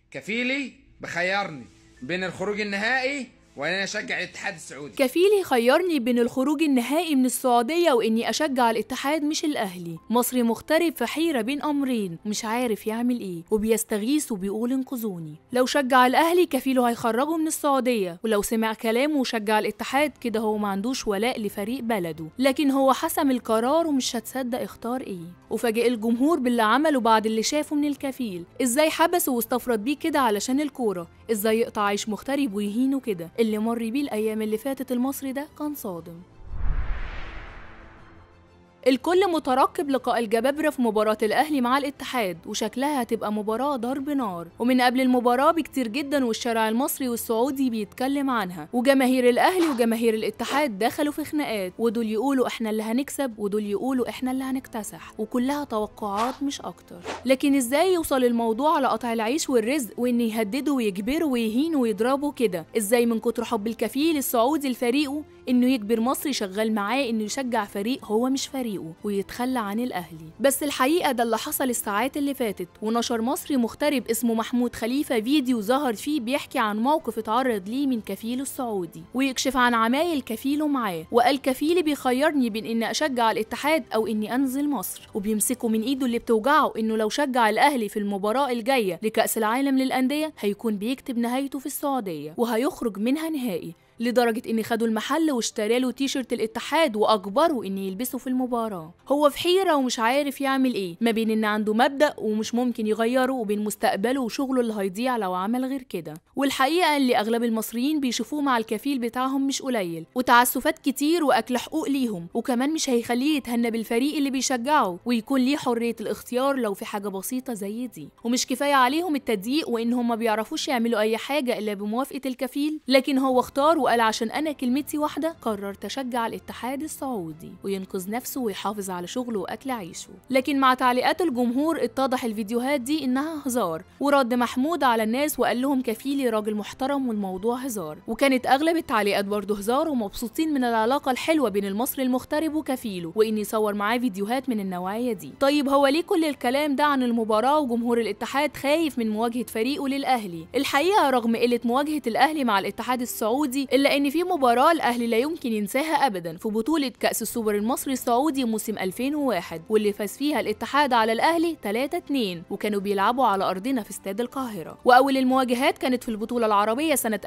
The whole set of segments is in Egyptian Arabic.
كفيلي بخيرني بين الخروج النهائي وان انا اشجع الاتحاد السعودي كفيلي خيرني بين الخروج النهائي من السعودية وإني أشجع الاتحاد مش الأهلي مصري مغترب في حيرة بين أمرين مش عارف يعمل إيه وبيستغيث وبيقول انقذوني لو شجع الأهلي كفيله هيخرجه من السعودية ولو سمع كلامه وشجع الاتحاد كده هو ما عندوش ولاء لفريق بلده لكن هو حسم القرار ومش هتصدق اختار إيه وفاجئ الجمهور باللي عمله بعد اللي شافه من الكفيل إزاي حبسه واستفرد بيه كده علشان الكورة إزاي يقطع عيش مغترب ويهينه كده اللي مر بيه الأيام اللي فاتت المصري ده كان صادم الكل مترقب لقاء الجبابرة في مباراة الأهلي مع الاتحاد وشكلها هتبقى مباراة ضرب نار ومن قبل المباراة بكتير جدا والشارع المصري والسعودي بيتكلم عنها وجماهير الأهلي وجماهير الاتحاد دخلوا في خناقات ودول يقولوا احنا اللي هنكسب ودول يقولوا احنا اللي هنكتسح وكلها توقعات مش أكتر لكن ازاي يوصل الموضوع على قطع العيش والرزق وان يهددوا ويجبروا ويهينوا ويضربوا كده ازاي من كتر حب الكفيل السعودي لفريقه انه يجبر مصري شغال معاه انه يشجع فريق هو مش فريقه ويتخلى عن الاهلي بس الحقيقه ده اللي حصل الساعات اللي فاتت ونشر مصري مغترب اسمه محمود خليفه فيديو ظهر فيه بيحكي عن موقف اتعرض ليه من كفيله السعودي ويكشف عن عمايل كفيله معاه وقال كفيلي بيخيرني بين اني اشجع الاتحاد او اني انزل مصر وبيمسكه من ايده اللي بتوجعه انه لو شجع الاهلي في المباراه الجايه لكاس العالم للانديه هيكون بيكتب نهايته في السعوديه وهيخرج منها نهائي لدرجة إن خدوا المحل واشترى له تيشرت الاتحاد وأجبروا إن يلبسه في المباراة هو في حيرة ومش عارف يعمل إيه ما بين إن عنده مبدأ ومش ممكن يغيره وبين مستقبله وشغله اللي هيضيع لو عمل غير كده والحقيقة اللي أغلب المصريين بيشوفوه مع الكفيل بتاعهم مش قليل وتعسفات كتير وأكل حقوق ليهم وكمان مش هيخليه يتهنى بالفريق اللي بيشجعه ويكون ليه حرية الاختيار لو في حاجة بسيطة زي دي ومش كفاية عليهم التضييق وإنهم ما بيعرفوش يعملوا أي حاجة إلا بموافقة الكفيل لكن هو اختار وقال عشان أنا كلمتي واحدة قررت أشجع الاتحاد السعودي وينقذ نفسه ويحافظ على شغله وأكل عيشه لكن مع تعليقات الجمهور اتضح الفيديوهات دي إنها هزار ورد محمود على الناس وقال لهم كفيلي راجل محترم والموضوع هزار وكانت أغلب التعليقات برضه هزار ومبسوطين من العلاقة الحلوة بين المصري المغترب وكفيله وإن يصور معاه فيديوهات من النوعية دي طيب هو ليه كل الكلام ده عن المباراة وجمهور الاتحاد خايف من مواجهة فريقه للأهلي الحقيقة رغم قلة مواجهة الأهلي مع الاتحاد السعودي إلا إن في مباراة الأهلي لا يمكن ينساها أبدا في بطولة كأس السوبر المصري السعودي موسم 2001 واللي فاز فيها الاتحاد على الأهلي 3-2 وكانوا بيلعبوا على أرضنا في استاد القاهرة وأول المواجهات كانت في البطولة العربية سنة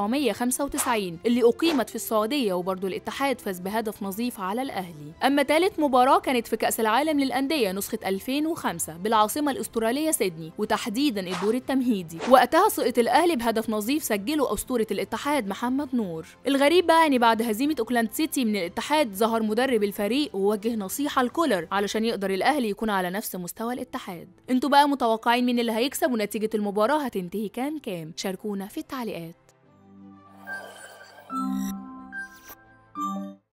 1995 اللي أقيمت في السعودية وبرضه الاتحاد فاز بهدف نظيف على الأهلي أما ثالث مباراة كانت في كأس العالم للأندية نسخة 2005 بالعاصمة الأسترالية سيدني وتحديدا الدور التمهيدي وقتها سقط الأهلي بهدف نظيف سجله أسطورة الاتحاد محمد نور الغريب بقى ان بعد هزيمه اوكلاند سيتي من الاتحاد ظهر مدرب الفريق ووجه نصيحه لكولر علشان يقدر الاهلي يكون على نفس مستوى الاتحاد انتوا بقى متوقعين مين اللي هيكسب ونتيجه المباراه هتنتهي كام كام شاركونا في التعليقات